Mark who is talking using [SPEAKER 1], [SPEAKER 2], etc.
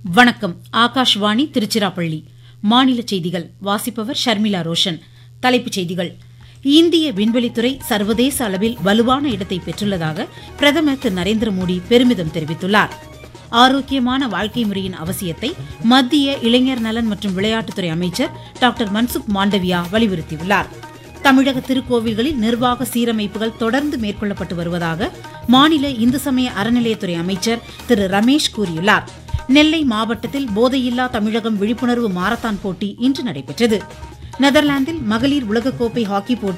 [SPEAKER 1] வணக்கம் ஆகாஷ்வாணி திருச்சிராப்பள்ளி மாநில செய்திகள் வாசிப்பவர் ஷர்மிளா ரோஷன் தலைப்புச் செய்திகள் இந்திய விண்வெளித்துறை சர்வதேச அளவில் வலுவான இடத்தை பெற்றுள்ளதாக பிரதமர் திரு நரேந்திர மோடி பெருமிதம் தெரிவித்துள்ளார் ஆரோக்கியமான வாழ்க்கை முறையின் அவசியத்தை மத்திய இளைஞர் நலன் மற்றும் விளையாட்டுத்துறை அமைச்சர் டாக்டர் மன்சுக் மாண்டவியா வலியுறுத்தியுள்ளார் தமிழக திருக்கோவில்களில் நிர்வாக சீரமைப்புகள் தொடர்ந்து மேற்கொள்ளப்பட்டு வருவதாக மாநில இந்து சமய அறநிலையத்துறை அமைச்சர் திரு ரமேஷ் கூறியுள்ளார் நெல்லை மாவட்டத்தில் போதையில்லா தமிழகம் விழிப்புணர்வு மாரத்தான் போட்டி இன்று நடைபெற்றது நெதர்லாந்தில் மகளிர் உலகக்கோப்பை ஹாக்கி போட்டி